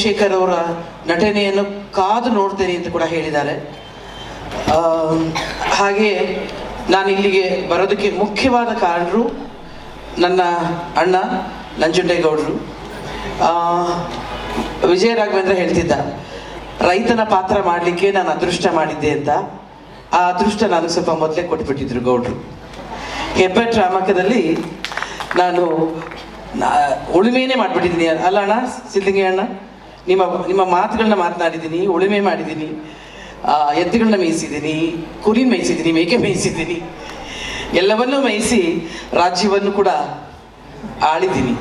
ಶೇಖರ್ ಅವರ ನಟನೆಯನ್ನು ಕಾದು ನೋಡ್ತೇನೆ ಅಂತ ಕೂಡ ಹೇಳಿದ್ದಾರೆ ಆ, ಹಾಗೆ ನಾನು ಇಲ್ಲಿಗೆ ಬರೋದಕ್ಕೆ ಮುಖ್ಯವಾದ ಕಾರಣರು ನನ್ನ ಅಣ್ಣ ನಂಜುಂಡೇಗೌಡರು ಆ, ವಿಜಯ ರಾಘವೇಂದ್ರ ಹೇಳ್ತಿದ್ದ ರೈತನ ಪಾತ್ರ ಮಾಡಲಿಕ್ಕೆ ನಾನು ಅದೃಷ್ಟ ಮಾಡಿದ್ದೆ ಅಂತ ಆ ಅದೃಷ್ಟ ನನಗೆ ಸ್ವಲ್ಪ ಮೊದಲೇ ಕೊಟ್ಬಿಟ್ಟಿದ್ರು ಗೌಡ್ರು ಹೆಬ್ಬೆಟ್ ರಾಮಕದಲ್ಲಿ ನಾನು ನಾ- ಉಳುಮೆನೇ ಮಾಡಿಬಿಟ್ಟಿದ್ದೀನಿ ಅಲ್ಲ ಅಣ್ಣ ಸಿದ್ಲಿಂಗಿ ಅಣ್ಣ ನಿಮ್ಮ ನಿಮ್ಮ ಮಾತುಗಳನ್ನ ಮಾತನಾಡಿದ್ದೀನಿ ಉಳುಮೆ ಮಾಡಿದ್ದೀನಿ ಆ, ಎತ್ತುಗಳನ್ನ ಮೇಯಿಸಿದ್ದೀನಿ ಕುರಿ ಮೇಯಿಸಿದ್ದೀನಿ ಮೇಕೆ ಮೇಯಿಸಿದ್ದೀನಿ ಎಲ್ಲವನ್ನೂ ಮೇಯಿಸಿ ರಾಜ್ಯವನ್ನು ಕೂಡ ಆಳಿದ್ದೀನಿ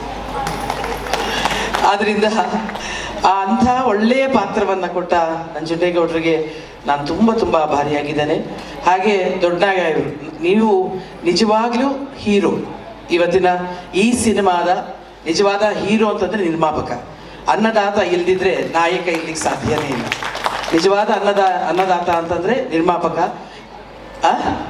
ಆದ್ರಿಂದ ಆ ಅಂಥ ಒಳ್ಳೆಯ ಪಾತ್ರವನ್ನು ಕೊಟ್ಟ ನಂಜುಂಡೇಗೌಡರಿಗೆ ನಾನು ತುಂಬ ತುಂಬ ಆಭಾರಿಯಾಗಿದ್ದೇನೆ ಹಾಗೆ ದೊಡ್ಡನಾಗ ಇವರು ನೀವು ನಿಜವಾಗ್ಲೂ ಹೀರೋ ಇವತ್ತಿನ ಈ ಸಿನಿಮಾದ ನಿಜವಾದ ಹೀರೋ ಅಂತಂದ್ರೆ ನಿರ್ಮಾಪಕ ಅನ್ನದಾತ ಇಲ್ದಿದ್ರೆ ನಾಯಕ ಇರ್ಲಿಕ್ಕೆ ಸಾಧ್ಯನೇ ಇಲ್ಲ ನಿಜವಾದ ಅನ್ನದ ಅನ್ನದಾತ ಅಂತಂದ್ರೆ ನಿರ್ಮಾಪಕ ಆ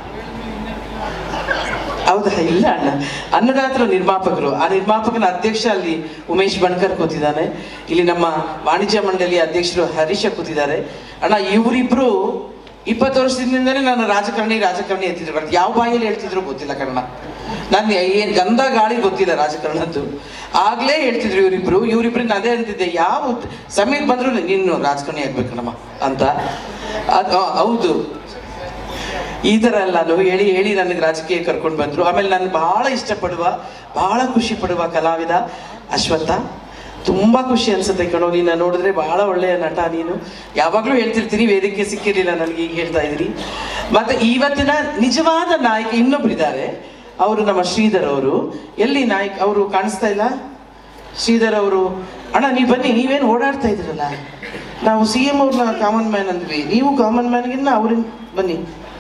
ಹೌದಾ ಇಲ್ಲ ಅಣ್ಣ ಅನ್ನದಾತರು ನಿರ್ಮಾಪಕರು ಆ ನಿರ್ಮಾಪಕನ ಅಧ್ಯಕ್ಷ ಅಲ್ಲಿ ಉಮೇಶ್ ಬಣ್ಕರ್ ಕೂತಿದ್ದಾನೆ ಇಲ್ಲಿ ನಮ್ಮ ವಾಣಿಜ್ಯ ಮಂಡಳಿಯ ಅಧ್ಯಕ್ಷರು ಹರೀಶ ಕೂತಿದ್ದಾರೆ ಅಣ್ಣ ಇವರಿಬ್ರು ಇಪ್ಪತ್ತು ವರ್ಷದಿಂದಲೇ ನಾನು ರಾಜಕಾರಣಿ ರಾಜಕಾರಣಿ ಅಂತಿದ್ರು ಬಟ್ ಯಾವ ಬಾಯಲ್ಲಿ ಹೇಳ್ತಿದ್ರು ಗೊತ್ತಿಲ್ಲ ಕನ್ನಡ ನಾನು ಏನ್ ಗಂಧ ಗಾಳಿ ಗೊತ್ತಿಲ್ಲ ರಾಜಕಾರಣದ್ದು ಆಗ್ಲೇ ಹೇಳ್ತಿದ್ರು ಇವರಿಬ್ರು ಇವರಿಬ್ರು ಅದೇ ಅಂತಿದ್ದೆ ಯಾವ ಸಮಯಕ್ಕೆ ಬಂದ್ರು ನೀನು ರಾಜಕಾರಣಿ ಆಗ್ಬೇಕಣ್ಣಮ್ಮ ಅಂತ ಅದ್- ಆ, ಹೌದು ಈ ಥರ ಎಲ್ಲ ನಾನು ಹೇಳಿ ಹೇಳಿ ನನಗೆ ರಾಜಕೀಯ ಕರ್ಕೊಂಡು ಬಂದರು ಆಮೇಲೆ ನಾನು ಬಹಳ ಇಷ್ಟಪಡುವ ಬಹಳ ಖುಷಿ ಪಡುವ ಕಲಾವಿದ ಅಶ್ವತ್ಥ ತುಂಬ ಖುಷಿ ಅನ್ಸುತ್ತೆ ಕಣೋ ನೀನು ನೋಡಿದ್ರೆ ಬಹಳ ಒಳ್ಳೆಯ ನಟ ನೀನು ಯಾವಾಗಲೂ ಹೇಳ್ತಿರ್ತೀನಿ ವೇದಿಕೆ ಸಿಕ್ಕಿರಲಿಲ್ಲ ನನಗೆ ಈಗ ಹೇಳ್ತಾ ಇದ್ದೀನಿ ಮತ್ತು ಇವತ್ತಿನ ನಿಜವಾದ ನಾಯಕ ಇನ್ನೊಬ್ಬರಿದ್ದಾರೆ ಅವರು ನಮ್ಮ ಶ್ರೀಧರ್ ಅವರು ಎಲ್ಲಿ ನಾಯಕ ಅವರು ಕಾಣಿಸ್ತಾ ಇಲ್ಲ ಶ್ರೀಧರ್ ಅವರು ಅಣ್ಣ ನೀವು ಬನ್ನಿ ನೀವೇನು ಓಡಾಡ್ತಾ ಇದ್ರಲ್ಲ ನಾವು ಸಿ ಎಂ ಅವ್ರನ್ನ ಕಾಮನ್ ಮ್ಯಾನ್ ಅಂದ್ವಿ ನೀವು ಕಾಮನ್ ಮ್ಯಾನ್ಗಿನ್ನ ಅವ್ರಿಗೆ ಬನ್ನಿ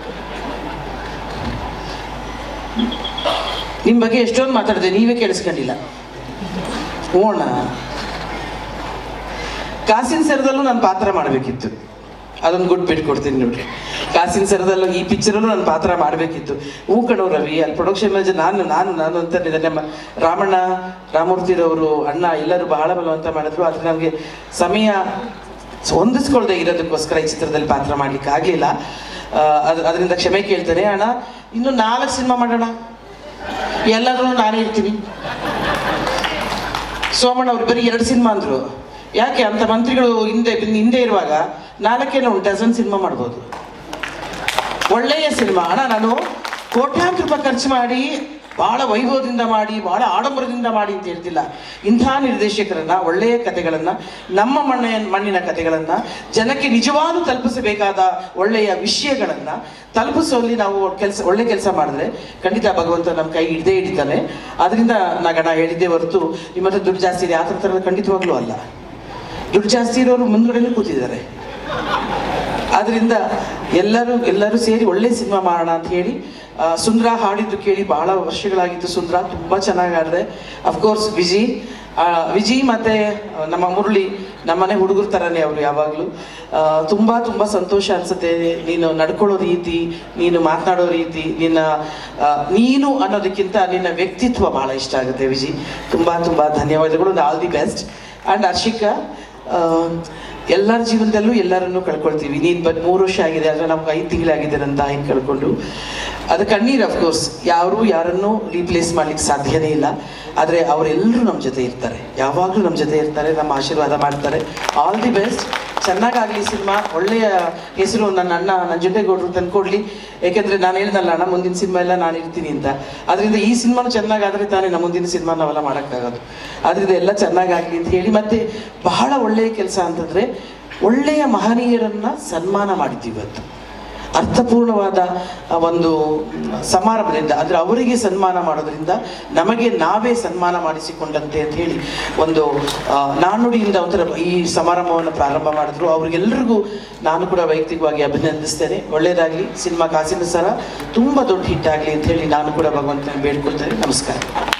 ನಿಮ್ಮ ಬಗ್ಗೆ ಎಷ್ಟೊಂದು ಮಾತಾಡಿದೆ ನೀವೇ ಕೇಳಿಸ್ಕೊಂಡಿಲ್ಲ ಓಣ ಕಾಸಿನ ಸರದಲ್ಲೂ ನಾನು ಪಾತ್ರ ಮಾಡಬೇಕಿತ್ತು ಅದೊಂದು ಗುಡ್ ಬಿಟ್ ಕೊಡ್ತೀನಿ ನೋಡ್ರಿ ಕಾಸಿನ ಸರದಲ್ಲೂ ಈ ಪಿಕ್ಚರಲ್ಲೂ ನಾನು ಪಾತ್ರ ಮಾಡಬೇಕಿತ್ತು ಹೂ ಕಣೋ ರವಿ ಅಲ್ಲಿ ಪ್ರೊಡಕ್ಷನ್ ಮ್ಯಾನೇಜರ್ ನಾನು ನಾನು ನಾನು ಅಂತ ನಮ್ಮ ರಾಮಣ್ಣ ರಾಮೂರ್ತಿರವರು ಅಣ್ಣ ಎಲ್ಲರೂ ಬಹಳ ಬಲವಂತ ಮಾಡಿದ್ರು ಆದರೆ ನನಗೆ ಸಮಯ ಹೊಂದಿಸ್ಕೊಳ್ದೆ ಇರೋದಕ್ಕೋಸ್ಕರ ಈ ಚಿತ್ರದಲ್ಲಿ ಪಾತ್ರ ಮಾಡ್ಲಿಕ್ಕೆ ಆಗಲಿಲ್ಲ ಅದು ಅದರಿಂದ ಕ್ಷಮೆ ಕೇಳ್ತೇನೆ ಅಣ್ಣ ಇನ್ನು ನಾಲ್ಕು ಸಿನಿಮಾ ಮಾಡೋಣ ಎಲ್ಲರೂ ನಾನೇ ಇರ್ತೀನಿ ಸೋಮಣ್ಣ ಅವ್ರು ಬರೀ ಎರಡು ಸಿನಿಮಾ ಅಂದ್ರು ಯಾಕೆ ಅಂತ ಮಂತ್ರಿಗಳು ಹಿಂದೆ ಹಿಂದೆ ಇರುವಾಗ ನಾಲ್ಕೇನೋ ಒಂದು ಡಜನ್ ಸಿನಿಮಾ ಮಾಡ್ಬೋದು ಒಳ್ಳೆಯ ಸಿನಿಮಾ ಅಣ್ಣ ನಾನು ಕೋಟ್ಯಾಂತರ ರೂಪಾಯಿ ಖರ್ಚು ಮಾಡಿ ಬಹಳ ವೈಭವದಿಂದ ಮಾಡಿ ಬಹಳ ಆಡಂಬರದಿಂದ ಮಾಡಿ ಅಂತ ಹೇಳ್ತಿಲ್ಲ ಇಂಥ ನಿರ್ದೇಶಕರನ್ನ ಒಳ್ಳೆಯ ಕಥೆಗಳನ್ನ ನಮ್ಮ ಮಣ್ಣಿನ ಮಣ್ಣಿನ ಕಥೆಗಳನ್ನ ಜನಕ್ಕೆ ನಿಜವಾದ ತಲುಪಿಸಬೇಕಾದ ಒಳ್ಳೆಯ ವಿಷಯಗಳನ್ನ ತಲುಪಿಸುವಲ್ಲಿ ನಾವು ಕೆಲಸ ಒಳ್ಳೆ ಕೆಲಸ ಮಾಡಿದ್ರೆ ಖಂಡಿತ ಭಗವಂತ ನಮ್ಮ ಕೈ ಹಿಡ್ದೇ ಹಿಡಿತಾನೆ ಅದರಿಂದ ನಗಣ ಹೇಳಿದ್ದೆ ಹೊರತು ನಿಮ್ಮ ಹತ್ರ ದುಡ್ಡು ಜಾಸ್ತಿ ಇದೆ ಆ ಥರ ಥರದ ಖಂಡಿತವಾಗ್ಲೂ ಅಲ್ಲ ದುಡ್ಡು ಜಾಸ್ತಿ ಇರೋರು ಮುಂದ್ಗಡೆನೂ ಕೂತಿದ್ದಾರೆ ಆದ್ರಿಂದ ಎಲ್ಲರೂ ಎಲ್ಲರೂ ಸೇರಿ ಒಳ್ಳೆ ಸಿನಿಮಾ ಮಾಡೋಣ ಅಂತ ಹೇಳಿ ಆ, ಸುಂದ್ರ ಹಾಡಿದ್ದು ಕೇಳಿ ಬಹಳ ವರ್ಷಗಳಾಗಿತ್ತು ಸುಂದ್ರ ತುಂಬ ಚೆನ್ನಾಗಿ ಆಡಿದೆ ಅಫ್ಕೋರ್ಸ್ ವಿಜಿ ಆ, ವಿಜಿ ಮತ್ತೆ ಆ, ನಮ್ಮ ಮುರಳಿ ನಮ್ಮನೆ ಹುಡುಗರ ಥರನೇ ಅವರು ಯಾವಾಗಲೂ ತುಂಬ ತುಂಬ ಸಂತೋಷ ಅನಿಸುತ್ತೆ ನೀನು ನಡ್ಕೊಳ್ಳೋ ರೀತಿ ನೀನು ಮಾತನಾಡೋ ರೀತಿ ನಿನ್ನ ಆ, ನೀನು ಅನ್ನೋದಕ್ಕಿಂತ ನಿನ್ನ ವ್ಯಕ್ತಿತ್ವ ಬಹಳ ಇಷ್ಟ ಆಗುತ್ತೆ ವಿಜಿ ತುಂಬ ತುಂಬ ಧನ್ಯವಾದಗಳು all the best and Harshika ಆ, ಎಲ್ಲರ ಜೀವನದಲ್ಲೂ ಎಲ್ಲರನ್ನೂ ಕಳ್ಕೊಳ್ತೀವಿ ನೀನು ಬಟ್ ಮೂರು ವರ್ಷ ಆಗಿದೆ ಆದರೆ ನಮ್ಗೆ ಐದು ತಿಂಗಳಾಗಿದೆ ನನ್ನ ತಾಯಿನ ಕಳ್ಕೊಂಡು ಅದು ಕಣ್ಣೀರು ಅಫ್ಕೋರ್ಸ್ ಯಾರು ಯಾರನ್ನೂ ರೀಪ್ಲೇಸ್ ಮಾಡ್ಲಿಕ್ಕೆ ಸಾಧ್ಯನೇ ಇಲ್ಲ ಆದರೆ ಅವರೆಲ್ಲರೂ ನಮ್ಮ ಜೊತೆ ಇರ್ತಾರೆ ಯಾವಾಗಲೂ ನಮ್ಮ ಜೊತೆ ಇರ್ತಾರೆ ನಮ್ಮ ಆಶೀರ್ವಾದ ಮಾಡ್ತಾರೆ ಆಲ್ ದಿ ಬೆಸ್ಟ್ ಚೆನ್ನಾಗಾಗಲಿ ಸಿನಿಮಾ ಒಳ್ಳೆಯ ಹೆಸರು ನನ್ನ ಅಣ್ಣ ನಂಜುಂಡೇಗೌಡರು ತಂದ್ಕೊಡ್ಲಿ ಯಾಕೆಂದರೆ ನಾನು ಹೇಳ್ದಲ್ಲ ಅಣ್ಣ ಮುಂದಿನ ಸಿನಿಮಾ ಎಲ್ಲ ನಾನು ಇರ್ತೀನಿ ಅಂತ ಅದರಿಂದ ಈ ಸಿನಿಮಾನು ಚೆನ್ನಾಗಾದರೆ ತಾನೇ ನಮ್ಮ ಮುಂದಿನ ಸಿನಿಮಾ ನಾವೆಲ್ಲ ಮಾಡೋಕ್ಕಾಗೋದು ಅದರಿಂದ ಎಲ್ಲ ಚೆನ್ನಾಗಾಗಲಿ ಅಂತ ಹೇಳಿ ಮತ್ತೆ ಬಹಳ ಒಳ್ಳೆಯ ಕೆಲಸ ಅಂತಂದರೆ ಒಳ್ಳೆಯ ಮಹನೀಯರನ್ನ ಸನ್ಮಾನ ಮಾಡಿದ್ದೀವಿ ಇವತ್ತು ಅರ್ಥಪೂರ್ಣವಾದ ಆ ಒಂದು ಸಮಾರಂಭದಿಂದ ಅಂದರೆ ಅವರಿಗೆ ಸನ್ಮಾನ ಮಾಡೋದ್ರಿಂದ ನಮಗೆ ನಾವೇ ಸನ್ಮಾನ ಮಾಡಿಸಿಕೊಂಡಂತೆ ಅಂತ ಹೇಳಿ ಒಂದು ಆ, ನಾಣ್ಣುಡಿಯಿಂದ ಒಂಥರ ಈ ಸಮಾರಂಭವನ್ನು ಪ್ರಾರಂಭ ಮಾಡಿದ್ರು ಅವ್ರಿಗೆಲ್ಲರಿಗೂ ನಾನು ಕೂಡ ವೈಯಕ್ತಿಕವಾಗಿ ಅಭಿನಂದಿಸ್ತೇನೆ ಒಳ್ಳೆಯದಾಗಲಿ ಸಿನಿಮಾ ಕಾಸಿನ ಸರ ತುಂಬ ದೊಡ್ಡ ಹಿಟ್ ಆಗಲಿ ಅಂತ ಹೇಳಿ ನಾನು ಕೂಡ ಭಗವಂತನ ಬೇಡ್ಕೊಳ್ತೇನೆ ನಮಸ್ಕಾರ